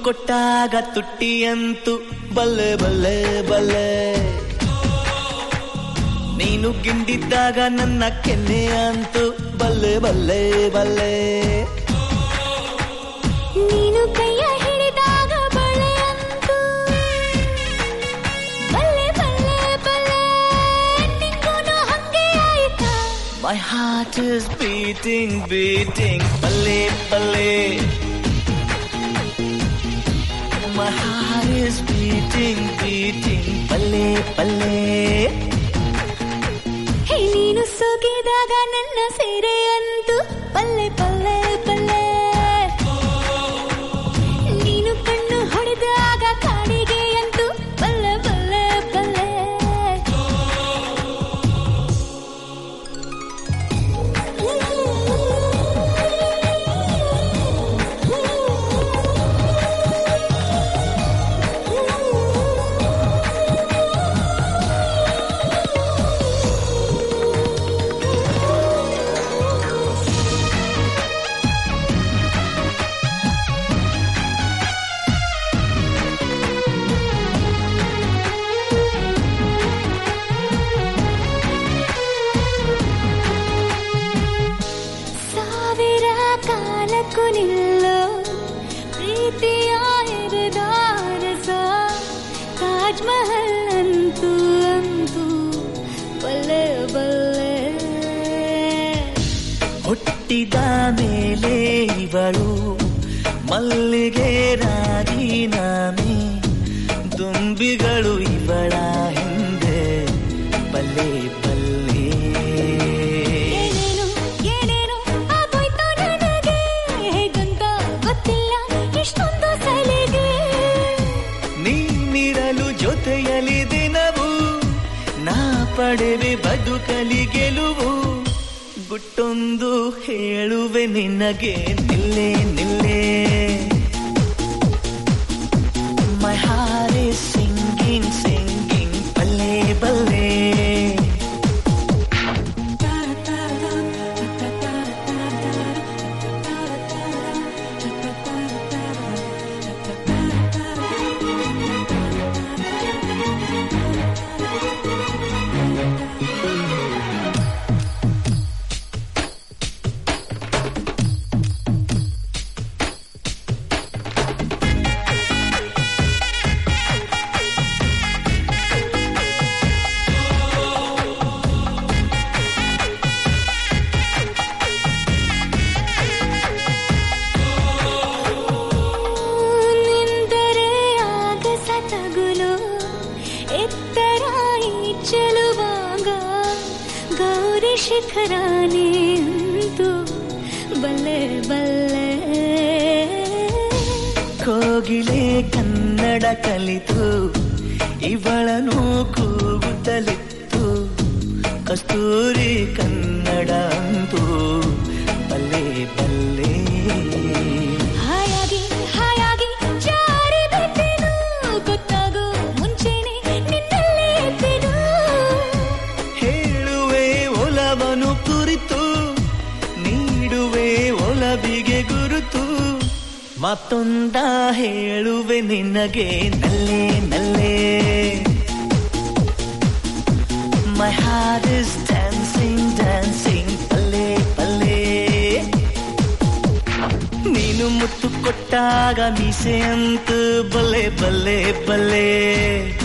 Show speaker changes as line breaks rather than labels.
ಕೊಟ್ಟಾಗ ತುಟ್ಟಿಯಂತು ಬಲ್ಲೆ ಬಲ್ಲೆ ಬಲ್ಲೆ ನೀನು ಗಿಂಡಿದ್ದಾಗ ನನ್ನ ಕೆನ್ನೆ ಅಂತು ಬಲ್ಲೆ ಬಲ್ಲೆ ಬಲ್ಲೆ
ನೀನು ಕೈಯ ಹಿಡಿದಾಗ ಬಳೆ ಅಂತು ಬಲ್ಲೆ ಬಲ್ಲೆ ಬಲ್ಲೆ ನಿಂಗೂನು ಹಂಗೆ ಆಯ್ತಾ
My heart is beating, beating, ಬಲ್ಲೆ ಬಲ್ಲೆ My heart is beating, beating, ಬಲ್ಲೆ ಬಲ್ಲೆ
ಹೇ ನೀನು ಸೋಕಿದಾಗ ನನ್ನ ಸೀರೆ ಅಂತು ಪಲ್ಲೆ ಪಲ್ಲೆ ಪಲ್ಲೆ ನೀನು ಕಣ್ಣು ಹೊಡೆದಾಗ ಕಾಡಿಗೆ ಅಂತು ಪಲ್ಲೆ ಪಲ್ಲೆ ಪಲ್ಲೆ ಸಾವಿರ ಕಾಲಕ್ಕೂ ನಿಲ್ಲೋ ಪ್ರೀತಿಯ ಎರೆದಾರಸ ತಾಜ್ ಮಹಲ್ ಅಂತೂ ಅಂತೂ ಬಲ್ಲೆ ಬಲ್ಲೆ
ಹುಟ್ಟಿದ ಮೇಲೆ ಇವಳು ಮಲ್ಲಿಗೆ ರಾಜೀನಾಮೆ ದುಂಬಿಗಳು ಇವಳ ಹಿಂದೆ ಬಲ್ಲೆ ಬಲ್ಲೆ
ಏನೇನು ಏನೇನು ಆಗೋಯ್ತು ನನಗೆ ಹೇಗಂತ ಗೊತ್ತಿಲ್ಲ ಇಷ್ಟೊಂದು ಸಲಿಗೆ
ನೀನಿರಲು ಜೊತೆಯಲಿ ದಿನವು ನಾ ಪಡೆವೆ ಬದುಕಲಿ ಗೆಲುವು ಗುಟ್ಟೊಂದು ಹೇಳುವೆ ನಿನಗೆ ನಿಲ್ಲೆ ನಿಲ್ಲೆ my heart is singing singing ಬಲ್ಲೆ ಬಲ್ಲೆ
ನಿಂದರೆ ಆಗ ಸತಗುಲು ಎತ್ತರ ಈ ಚೆಲುವಾಗ ಗೌರಿ ಶಿಖರಾನೇ ಅಂತು ಬಲ್ಲೆ ಬಲ್ಲೆ
ಕೋಗಿಲೆ ಕನ್ನಡ ಕಲಿತು ಇವಳನು ಕೂಗುತ್ತಲಿತ್ತು ಕಸ್ತೂರಿ ಕನ್ನಡ ಅಂತೂ ಬಲ್ಲೆ ಬಲ್ಲೆ
ಹಾಯಾಗಿ ಹಾಯಾಗಿ ಜಾರಿ ಬಿಟ್ಟೆನು ಗೊತ್ತಾಗೋ ಮುಂಚೆನೆ ನಿನ್ನಲ್ಲೇ ಎದ್ದೆನು
ಹೇಳುವೆ ಒಲವನು ಕುರಿತು ನೀಡುವೆ ಒಲವಿಗೆ ಗುರುತು ಮತ್ತೊಂದ ಹೇಳುವೆ ನಿನಗೆ ನಲ್ಲೆ ನಲ್ಲೆ my heart is dancing dancing ಪಲ್ಲೆ ಪಲ್ಲೆ ನೀನು ಮುತ್ತು ಕೊಟ್ಟಾಗ ಮೀಸೆ ಅಂತ ಬಲ್ಲೆ ಬಲ್ಲೆ ಬಲ್ಲೆ